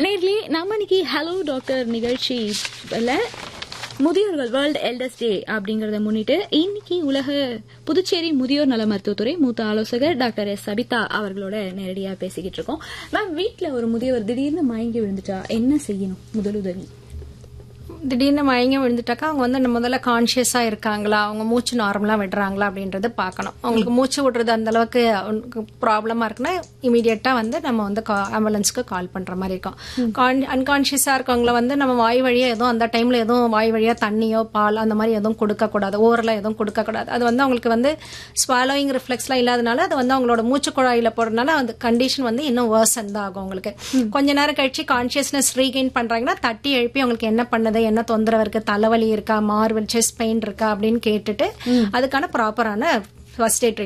நேர்லயே நம்ம இன்னைக்கு ஹலோ டாக்டர் நிகழ்ச்சியில் முதியோர்கள் வேர்ல்டு எல்டர்ஸ் டே அப்படிங்கறத முன்னிட்டு இன்னைக்கு உலக புதுச்சேரி முதியோர் நல மருத்துவத்துறை மூத்த ஆலோசகர் டாக்டர் எஸ் சபிதா அவர்களோட நேரடியா பேசிக்கிட்டு இருக்கோம் மேம் வீட்ல ஒரு முதியவர் திடீர்னு மயங்கி விழுந்துட்டா என்ன செய்யணும் முதலுதவி திடீர்னு மயங்கி விழுந்துட்டாக்கா அவங்க வந்து முதல்ல கான்சியஸா இருக்காங்களா அவங்க மூச்சு நார்மலா விடுறாங்களா அப்படின்றத பார்க்கணும் அவங்களுக்கு மூச்சு விடுறது அந்த அளவுக்கு ப்ராப்ளமா இருக்குன்னா இமீடியட்டா வந்து நம்ம வந்து ஆம்புலன்ஸ்க்கு கால் பண்ற மாதிரி இருக்கும் அன்கான்சியஸா இருக்கவங்கள வந்து நம்ம வாய் வழியா எதுவும் அந்த டைம்ல எதுவும் வாய் வழியா தண்ணியோ பால் அந்த மாதிரி எதுவும் கொடுக்க கூடாது ஓரல எதுவும் கொடுக்க கூடாது அது வந்து அவங்களுக்கு வந்து ஸ்வாலோயிங் ரிஃப்ளெக்ஸ்லாம் இல்லாதனால அது வந்து அவங்களோட மூச்சு குழாயில போடுறதுனால அந்த கண்டிஷன் வந்து இன்னும் வேர்சன் தான் ஆகும் அவங்களுக்கு கொஞ்ச நேரம் கழிச்சு கான்சியஸ்னஸ் ரீகெயின் பண்றாங்கன்னா தட்டி எழுப்பி அவங்களுக்கு என்ன பண்ணது என்ன தொந்தரவு இருக்கு தலைவலி இருக்கா மார்வல் செஸ்ட் பெயின் இருக்கா அப்படின்னு கேட்டுட்டு அதுக்கான ப்ராப்பரான ஃபர்ஸ்ட் எய்ட்